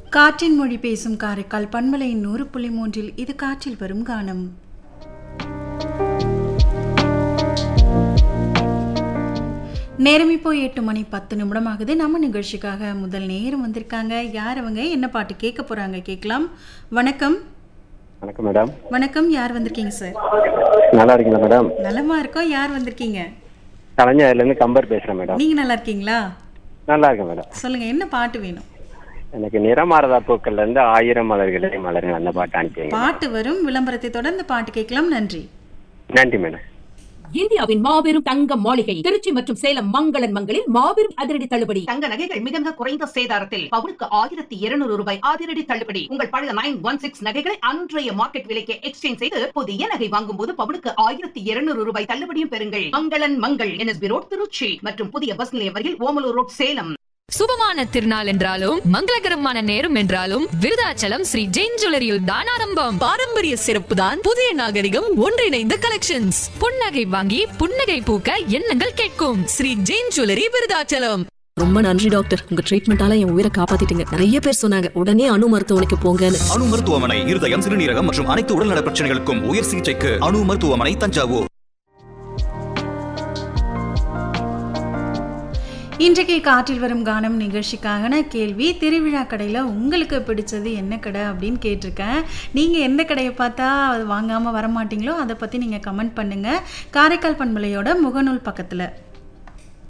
காற்றின் மொழி பேசும் காரைக்கால் பன்மலையின் நூறு புள்ளி மூன்றில் இது காற்றில் வரும் கானம் நேரம் இப்போ எட்டு மணி பத்து நிமிடம் ஆகுது நம்ம நிகழ்ச்சிக்காக முதல் நேரம் வந்திருக்காங்க யார் அவங்க என்ன பாட்டு கேட்க போறாங்க கேட்கலாம் வணக்கம் வணக்கம் மேடம் வணக்கம் யார் வந்திருக்கீங்க சார் நல்லா இருக்கீங்களா மேடம் நலமா இருக்கோம் யார் வந்திருக்கீங்க கலைஞர்லேருந்து கம்பர் பேசுகிறேன் மேடம் நீங்க நல்லா இருக்கீங்களா நல்லா இருக்கேன் மேடம் சொல்லுங்க என்ன பாட்டு வேணும் எனக்கு நிறமாரதா பூக்கள்ல இருந்து ஆயிரம் மலர்களே மலருங்க அந்த பாட்டு அனுப்பிங்க பாட்டு வரும் விளம்பரத்தை தொடர்ந்து பாட்டு கேட்கலாம் நன்றி நன்றி மேடம் இந்தியாவின் மாபெரும் தங்க மாளிகை திருச்சி மற்றும் சேலம் மங்களன் மங்களில் மாபெரும் அதிரடி தள்ளுபடி தங்க நகைகள் மிக மிக குறைந்த சேதாரத்தில் பவுனுக்கு ஆயிரத்தி இருநூறு ரூபாய் அதிரடி தள்ளுபடி உங்கள் பழைய நைன் ஒன் சிக்ஸ் நகைகளை அன்றைய மார்க்கெட் விலைக்கு எக்ஸ்சேஞ்ச் செய்து புதிய நகை வாங்கும் போது பவுனுக்கு ஆயிரத்தி இருநூறு ரூபாய் தள்ளுபடியும் பெறுங்கள் மங்களன் மங்கள் என்எஸ்பி ரோட் திருச்சி மற்றும் புதிய பஸ் நிலையம் வரையில் ஓமலூர் ரோட் சேலம் சுபமான திருநாள் என்றாலும் மங்களகரமான நேரம் என்றாலும் விருதாச்சலம் ஸ்ரீ ஜெயின் ஜுவல்லரியில் தான் ஆரம்பம் பாரம்பரிய சிறப்பு தான் புதிய நாகரிகம் ஒன்றிணைந்த கலெக்ஷன்ஸ் புன்னகை வாங்கி புன்னகை பூக்க எண்ணங்கள் கேட்கும் ஸ்ரீ ஜெயின் ஜுவல்லரி விருதாச்சலம் ரொம்ப நன்றி டாக்டர் உங்க ட்ரீட்மெண்டால என் உயிரை காப்பாத்திட்டீங்க நிறைய பேர் சொன்னாங்க உடனே அணு மருத்துவமனைக்கு போங்கன்னு அணு மருத்துவமனை இருதயம் சிறுநீரகம் மற்றும் அனைத்து உடல்நல பிரச்சனைகளுக்கும் உயர் சிகிச்சைக்கு அணு மருத்துவமனை தஞ்சாவூர் இன்றைக்கு காற்றில் வரும் கானம் நிகழ்ச்சிக்கான கேள்வி திருவிழா கடையில் உங்களுக்கு பிடிச்சது என்ன கடை அப்படின்னு கேட்டிருக்கேன் நீங்கள் எந்த கடையை பார்த்தா அது வாங்காமல் வர மாட்டீங்களோ அதை பற்றி நீங்கள் கமெண்ட் பண்ணுங்கள் காரைக்கால் பண்பலையோட முகநூல் பக்கத்தில்